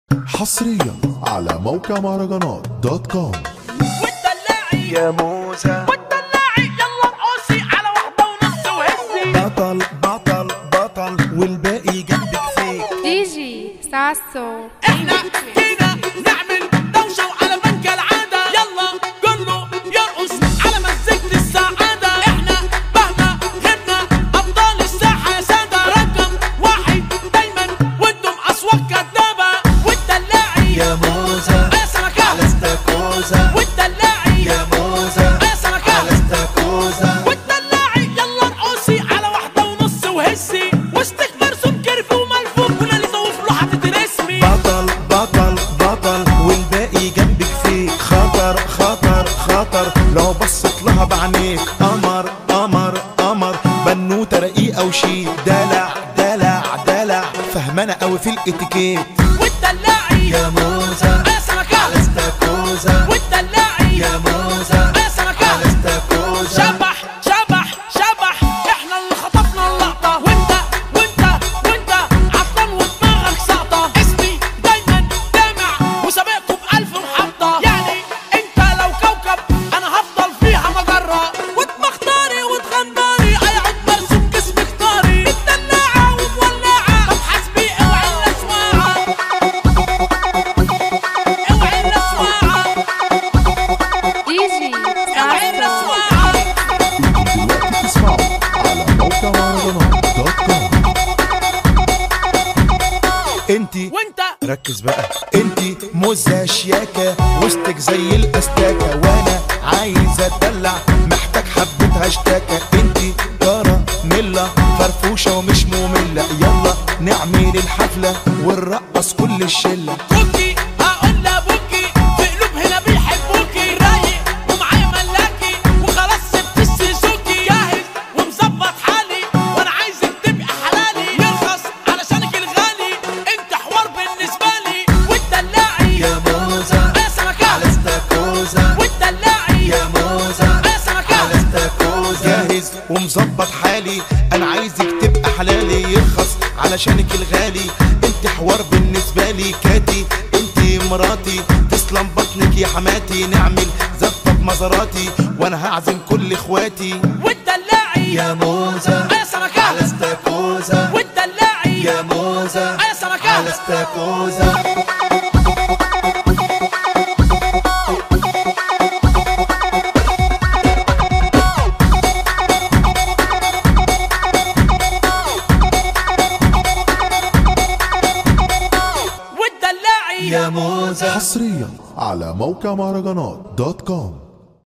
حصريا على موقع مهرجانات دوت كوم والدلاعي يا موسى والدلاعي يلا ارقصي على واحدة ونص وهزي بطل بطل بطل والباقي جنبك فيك دي جي ساسو احنا كده نعمل دوشة وعلى بنك العادة يلا كله يرقص على مزيكة السعادة احنا مهما غبنا ابطال الساحة يا سادة رقم واحد دايما وانتم اصوات كدابة والدلاعي يا موسى يا سمكة على استاكوزا والدلاعي يا موسى يا سمكة على استاكوزا والدلاعي يلا ارقصي على واحدة ونص وهسي وسطك مرسوم كيرف وملفوف وناليزة وفي لوحة تترسمي بطل بطل بطل والباقي جنبك فيك خطر خطر خطر لو بصت لها بعينيك قمر قمر قمر بنوته رقيقه وشيك دلع دلع دلع فهمانه قوي في الاتيكيت والدلاعي يا موسى يا سمكة على استاكوزا والدلاعي يا موسى يا سمكة على استاكوزا شبح شبح شبح احنا اللي خطفنا اللقطة وانت وانت وانت عطلان ودماغك ساقطة اسمي دايما دامع وسابقكم بألف محطة يعني انت لو كوكب انا هفضل فيها مجرة ودماغ طاري وتغنداري ايعد مرسوم جسمك طاري مدلعة ومولعة طب حسبي اوعي الاسواعة اوعي الاسواعة دي جي اوعي ساسو الاسواعة دلوقتي تسمعوا على موقع مهرجانات دوت كوم انتي وانت ركز بقى انتي موزة شياكة وسطك زي الاستاكة وانا عايز اتدلع محتاج حبة هاشتاكة انتي كارا ملة فرفوشة ومش مملة يلا نعمل الحفلة ونرقص كل الشلة كوكي هقول لابوكي في قلوب هنا بيحبوكي رايق ومعايا ملاكي وخلاص سبت السيزوكي جاهز ومظبط حالي وانا عايزك تبقى حلالي يرخص علشانك الغالي انت حوار بالنسبه لي والدلاعي يا موزة يا سمكة على استاكوزا والدلاعي يا موزة يا سمكة على استاكوزا جاهز ومظبط حالي انا عايزك تبقى حلالي يرخص علشانك الغالي انت حوار بالنسبه لي كاتي انت مراتي تسلم بطنك يا حماتي نعمل زفه بمزاراتي وانا هعزم كل اخواتي والدلاعي يا موزة يا سمكة على استاكوزا والدلاعي يا موزة يا سمكة على استاكوزا والدلاعي يا موزة حصريا على موقع مهرجانات دوت كوم